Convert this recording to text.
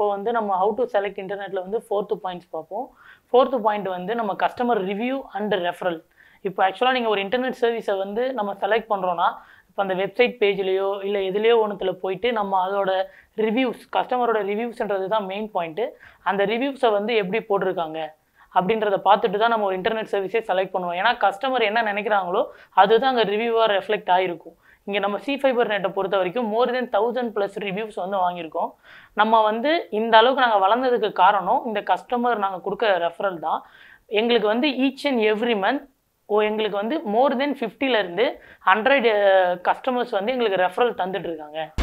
இப்போ வந்து நம்ம ஹவு டு செலக்ட் இன்டர்நெட்டில் வந்து ஃபோர்த்து பாயிண்ட்ஸ் பார்ப்போம் ஃபோர்த்து பாயிண்ட் வந்து நம்ம கஸ்டமர் ரிவ்யூ அண்ட் ரெஃபரல் இப்போ ஆக்சுவலாக நீங்கள் ஒரு இன்டர்நெட் சர்வீஸை வந்து நம்ம செலக்ட் பண்ணுறோன்னா இப்போ அந்த வெப்சைட் பேஜ்லேயோ இல்லை எதுலேயோ ஒன்றுத்தில் போயிட்டு நம்ம அதோட ரிவ்யூஸ் கஸ்டமரோட ரிவ்யூஸ்ன்றது தான் மெயின் பாயிண்ட்டு அந்த ரிவ்யூஸை வந்து எப்படி போட்டிருக்காங்க அப்படின்றத பார்த்துட்டு தான் நம்ம ஒரு இன்டர்நெட் சர்வீஸே செலக்ட் பண்ணுவோம் ஏன்னா கஸ்டமர் என்ன நினைக்கிறாங்களோ அதுதான் அங்கே ரிவ்யூவாக ரெஃப்ளெக்ட் ஆகிருக்கும் இங்கே நம்ம சி ஃபைபர் நெட்டை பொறுத்த வரைக்கும் more than thousand plus reviews வந்து வாங்கியிருக்கோம் நம்ம வந்து இந்த அளவுக்கு நாங்கள் வளர்ந்ததுக்கு காரணம் இந்த கஸ்டமர் நாங்கள் கொடுக்குற ரெஃபரல் தான் எங்களுக்கு வந்து ஈச் அண்ட் எவ்ரி மந்த் ஓ எங்களுக்கு வந்து மோர் தென் ஃபிஃப்டிலேருந்து ஹண்ட்ரட் கஸ்டமர்ஸ் வந்து எங்களுக்கு ரெஃபரல் தந்துட்டு இருக்காங்க